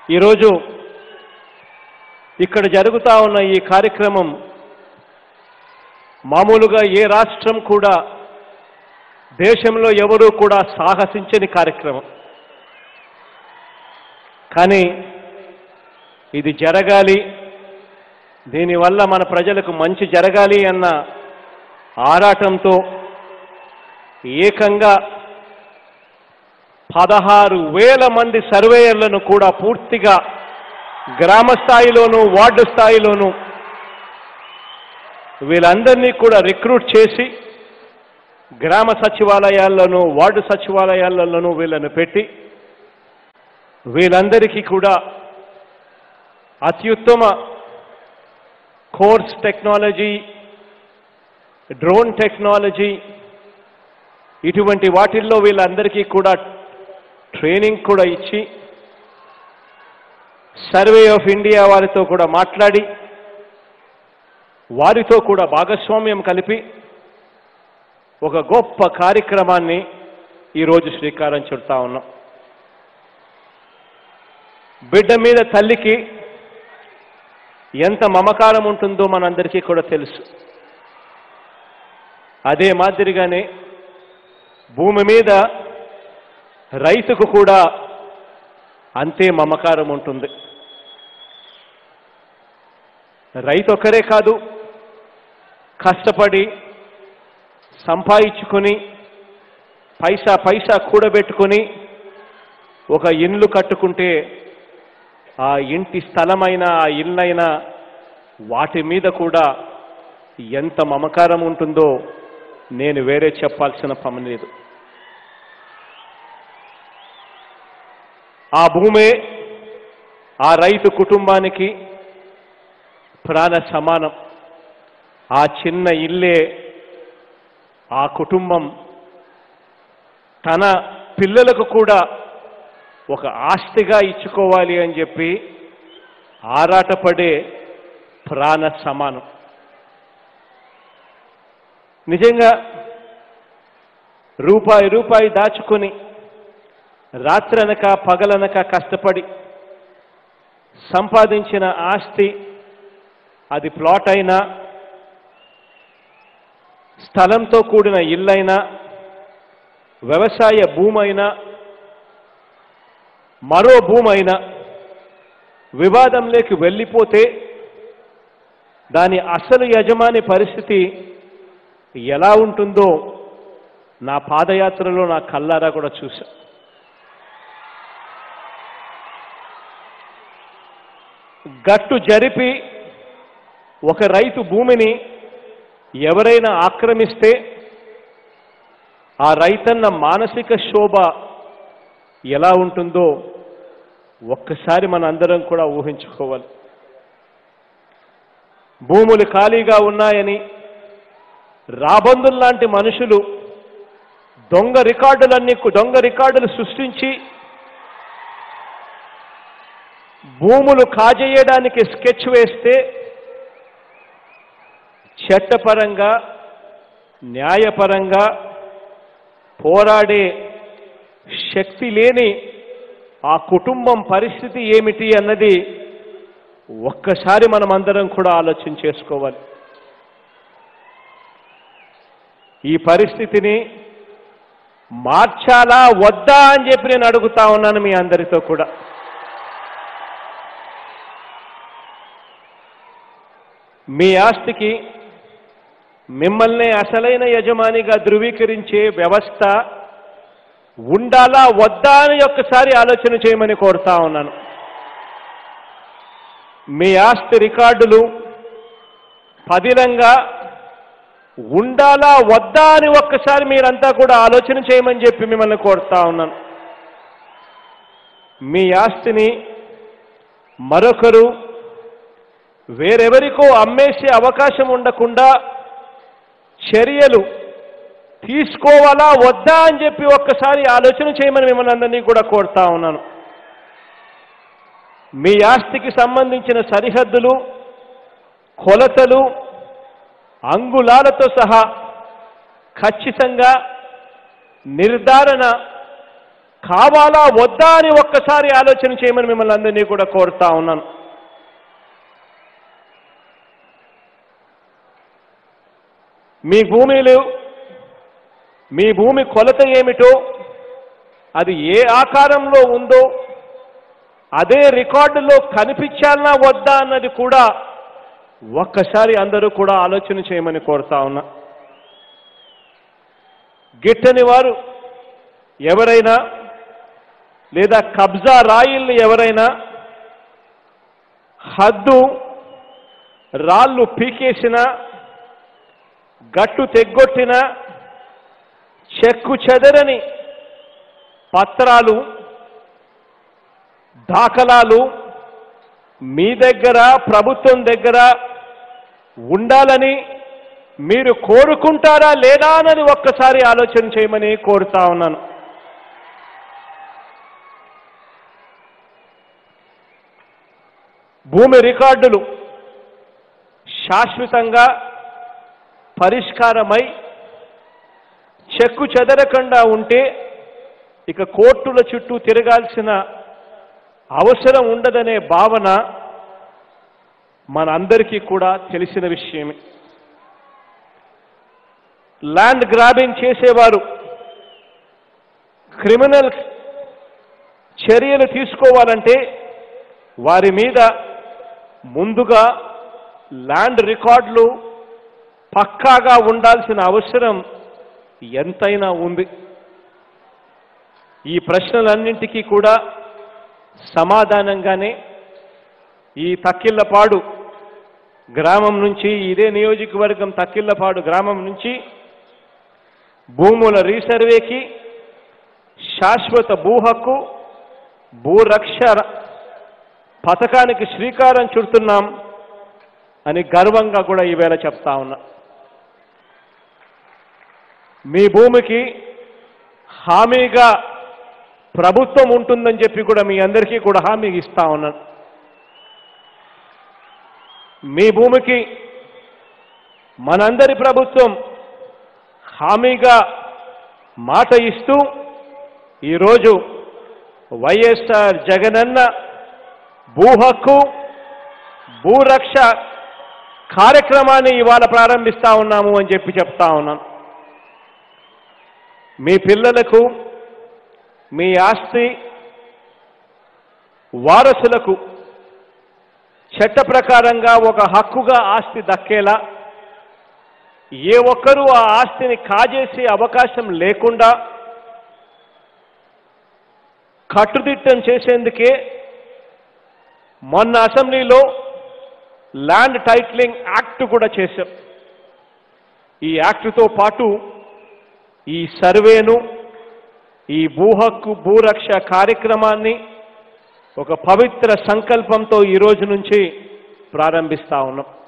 ఈరోజు ఇక్కడ జరుగుతా ఉన్న ఈ కార్యక్రమం మామూలుగా ఏ రాష్ట్రం కూడా దేశంలో ఎవరూ కూడా సాహసించని కార్యక్రమం కానీ ఇది జరగాలి దీనివల్ల మన ప్రజలకు మంచి జరగాలి అన్న ఆరాటంతో ఏకంగా పదహారు వేల మంది సర్వేయర్లను కూడా పూర్తిగా గ్రామ స్థాయిలోనూ వార్డు స్థాయిలోనూ వీళ్ళందరినీ కూడా రిక్రూట్ చేసి గ్రామ సచివాలయాల్లోనూ వార్డు సచివాలయాలలోనూ వీళ్ళను పెట్టి వీళ్ళందరికీ కూడా అత్యుత్తమ కోర్స్ టెక్నాలజీ డ్రోన్ టెక్నాలజీ ఇటువంటి వాటిల్లో వీళ్ళందరికీ కూడా ట్రైనింగ్ కూడా ఇచ్చి సర్వే ఆఫ్ ఇండియా వారితో కూడా మాట్లాడి వారితో కూడా భాగస్వామ్యం కలిపి ఒక గొప్ప కార్యక్రమాన్ని ఈరోజు శ్రీకారం చుడతా ఉన్నాం బిడ్డ మీద తల్లికి ఎంత మమకారం ఉంటుందో మనందరికీ కూడా తెలుసు అదే మాదిరిగానే భూమి మీద రైతుకు కూడా అంతే మమకారం ఉంటుంది రైతు ఒక్కరే కాదు కష్టపడి సంపాదించుకొని పైసా పైసా కూడబెట్టుకొని ఒక ఇండ్లు కట్టుకుంటే ఆ ఇంటి స్థలమైన ఆ ఇల్లైనా వాటి మీద కూడా ఎంత మమకారం ఉంటుందో నేను వేరే చెప్పాల్సిన పని లేదు ఆ భూమే ఆ రైతు కుటుంబానికి ప్రాణ సమానం ఆ చిన్న ఇల్లే ఆ కుటుంబం తన పిల్లలకు కూడా ఒక ఆస్తిగా ఇచ్చుకోవాలి అని చెప్పి ఆరాటపడే ప్రాణ సమానం నిజంగా రూపాయి రూపాయి దాచుకొని రాత్రనక పగలనక కష్టపడి సంపాదించిన ఆస్తి అది ప్లాట్ అయినా స్థలంతో కూడిన ఇల్లైనా వ్యవసాయ భూమైనా మరో భూమైనా వివాదంలోకి వెళ్ళిపోతే దాని అసలు యజమాని పరిస్థితి ఎలా ఉంటుందో నా పాదయాత్రలో నా కల్లారా కూడా చూశా గట్టు జరిపి ఒక రైతు భూమిని ఎవరైనా ఆక్రమిస్తే ఆ రైతన్న మానసిక శోభ ఎలా ఉంటుందో ఒక్కసారి మన అందరం కూడా ఊహించుకోవాలి భూములు ఖాళీగా ఉన్నాయని రాబందుల్లాంటి మనుషులు దొంగ రికార్డులన్నీ దొంగ రికార్డులు సృష్టించి భూములు కాజేయడానికి స్కెచ్ వేస్తే చట్టపరంగా న్యాయపరంగా పోరాడే శక్తి లేని ఆ కుటుంబం పరిస్థితి ఏమిటి అన్నది ఒక్కసారి మనం అందరం కూడా ఆలోచన చేసుకోవాలి ఈ పరిస్థితిని మార్చాలా వద్దా అని చెప్పి నేను అడుగుతా ఉన్నాను మీ అందరితో కూడా మీ ఆస్తికి మిమ్మల్ని అసలైన యజమానిగా ధృవీకరించే వ్యవస్థ ఉండాలా వద్దా అని ఒక్కసారి ఆలోచన చేయమని కోరుతా ఉన్నాను మీ ఆస్తి రికార్డులు పదిలంగా ఉండాలా వద్దా అని ఒక్కసారి మీరంతా కూడా ఆలోచన చేయమని చెప్పి మిమ్మల్ని కోరుతా ఉన్నాను మీ ఆస్తిని మరొకరు వేరెవరికో అమ్మేసే అవకాశం ఉండకుండా చర్యలు తీసుకోవాలా వద్దా అని చెప్పి ఒక్కసారి ఆలోచన చేయమని మిమ్మల్ని అందరినీ కూడా కోరుతా ఉన్నాను మీ ఆస్తికి సంబంధించిన సరిహద్దులు కొలతలు అంగుళాలతో సహా ఖచ్చితంగా నిర్ధారణ కావాలా వద్దా అని ఒక్కసారి ఆలోచన చేయమని మిమ్మల్ని అందరినీ కూడా కోరుతా ఉన్నాను మీ భూమిలు మీ భూమి కొలత ఏమిటో అది ఏ ఆకారంలో ఉందో అదే రికార్డులో కనిపించాలనా వద్దా అన్నది కూడా ఒక్కసారి అందరూ కూడా ఆలోచన చేయమని కోరుతా ఉన్నా గిట్టని వారు ఎవరైనా లేదా కబ్జా రాయిల్ని ఎవరైనా హద్దు రాళ్ళు పీకేసిన గట్టు తెగ్గొట్టిన చెక్కు చెదరని పత్రాలు దాఖలాలు మీ దగ్గర ప్రభుత్వం దగ్గర ఉండాలని మీరు కోరుకుంటారా లేదా అన్నది ఒక్కసారి ఆలోచన చేయమని కోరుతా ఉన్నాను భూమి రికార్డులు శాశ్వతంగా పరిష్కారమై చెక్కు చెదరకుండా ఉంటే ఇక కోర్టుల చుట్టూ తిరగాల్సిన అవసరం ఉండదనే భావన మనందరికీ కూడా తెలిసిన విషయమే ల్యాండ్ గ్రాబింగ్ చేసేవారు క్రిమినల్ చర్యలు తీసుకోవాలంటే వారి మీద ముందుగా ల్యాండ్ రికార్డులు పక్కాగా ఉండాల్సిన అవసరం ఎంతైనా ఉంది ఈ ప్రశ్నలన్నింటికీ కూడా సమాధానంగానే ఈ తక్కిళ్ళపాడు గ్రామం నుంచి ఇదే నియోజకవర్గం తక్కిళ్ళపాడు గ్రామం నుంచి భూముల రీసర్వేకి శాశ్వత భూ హక్కు భూరక్ష పథకానికి శ్రీకారం చుడుతున్నాం అని గర్వంగా కూడా ఈవేళ చెప్తా ఉన్నా మీ భూమికి హామీగా ప్రభుత్వం ఉంటుందని చెప్పి కూడా మీ అందరికీ కూడా హామీ ఇస్తా ఉన్నాను మీ భూమికి మనందరి ప్రభుత్వం హామీగా మాట ఇస్తూ ఈరోజు వైఎస్ఆర్ జగనన్న భూ హక్కు భూరక్ష కార్యక్రమాన్ని ఇవాళ ప్రారంభిస్తా ఉన్నాము అని చెప్పి చెప్తా ఉన్నాను మీ పిల్లలకు మీ ఆస్తి వారసులకు చట్ట ప్రకారంగా ఒక హక్కుగా ఆస్తి దక్కేలా ఏ ఒక్కరూ ఆ ఆస్తిని కాజేసే అవకాశం లేకుండా కట్టుదిట్టం చేసేందుకే మొన్న అసెంబ్లీలో ల్యాండ్ టైటిలింగ్ యాక్ట్ కూడా చేశాం ఈ యాక్టుతో పాటు ఈ సర్వేను ఈ భూ హక్కు భూరక్ష కార్యక్రమాన్ని ఒక పవిత్ర సంకల్పంతో ఈ రోజు నుంచి ప్రారంభిస్తా ఉన్నాం